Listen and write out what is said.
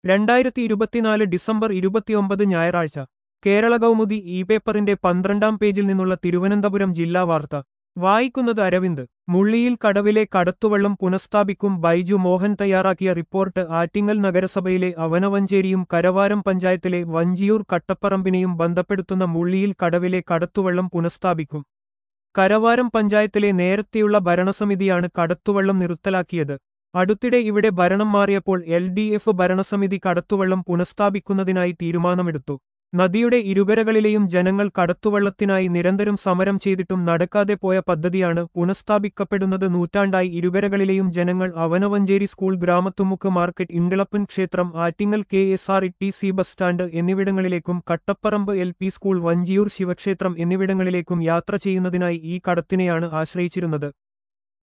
രണ്ടായിരത്തി ഇരുപത്തിനാല് ഡിസംബർ ഇരുപത്തിയൊമ്പത് ഞായറാഴ്ച കേരള കൗമുദി ഇ പേപ്പറിന്റെ പന്ത്രണ്ടാം പേജിൽ നിന്നുള്ള തിരുവനന്തപുരം ജില്ലാ വാർത്ത വായിക്കുന്നത് അരവിന്ദ് മുള്ളിയിൽ കടവിലെ കടത്തുവള്ളം പുനഃസ്ഥാപിക്കും ബൈജു മോഹൻ തയ്യാറാക്കിയ റിപ്പോർട്ട് ആറ്റിങ്ങൽ നഗരസഭയിലെ അവനവഞ്ചേരിയും കരവാരം പഞ്ചായത്തിലെ വഞ്ചിയൂർ കട്ടപ്പറമ്പിനെയും ബന്ധപ്പെടുത്തുന്ന മുള്ളിയിൽ കടവിലെ കടത്തുവള്ളം പുനഃസ്ഥാപിക്കും കരവാരം പഞ്ചായത്തിലെ നേരത്തെയുള്ള ഭരണസമിതിയാണ് കടത്തുവള്ളം നിർത്തലാക്കിയത് അടുത്തിടെ ഇവിടെ ഭരണം മാറിയപ്പോൾ എൽ ഡി എഫ് ഭരണസമിതി കടത്തുവള്ളം പുനഃസ്ഥാപിക്കുന്നതിനായി തീരുമാനമെടുത്തു നദിയുടെ ഇരുകരകളിലെയും ജനങ്ങൾ കടത്തുവള്ളത്തിനായി നിരന്തരം സമരം ചെയ്തിട്ടും നടക്കാതെ പോയ പദ്ധതിയാണ് പുനഃസ്ഥാപിക്കപ്പെടുന്നത് നൂറ്റാണ്ടായി ഇരുകരകളിലെയും ജനങ്ങൾ അവനവഞ്ചേരി സ്കൂൾ ഗ്രാമത്തുമുക്ക് മാർക്കറ്റ് ഇണ്ടിളപ്പൻ ക്ഷേത്രം Attingal K S R T C bus stand എന്നിവിടങ്ങളിലേക്കും Kattapparambu L P school Vanchiyoor ശിവക്ഷേത്രം എന്നിവിടങ്ങളിലേക്കും യാത്ര ചെയ്യുന്നതിനായി ഈ കടത്തിനെയാണ് ആശ്രയിച്ചിരുന്നത്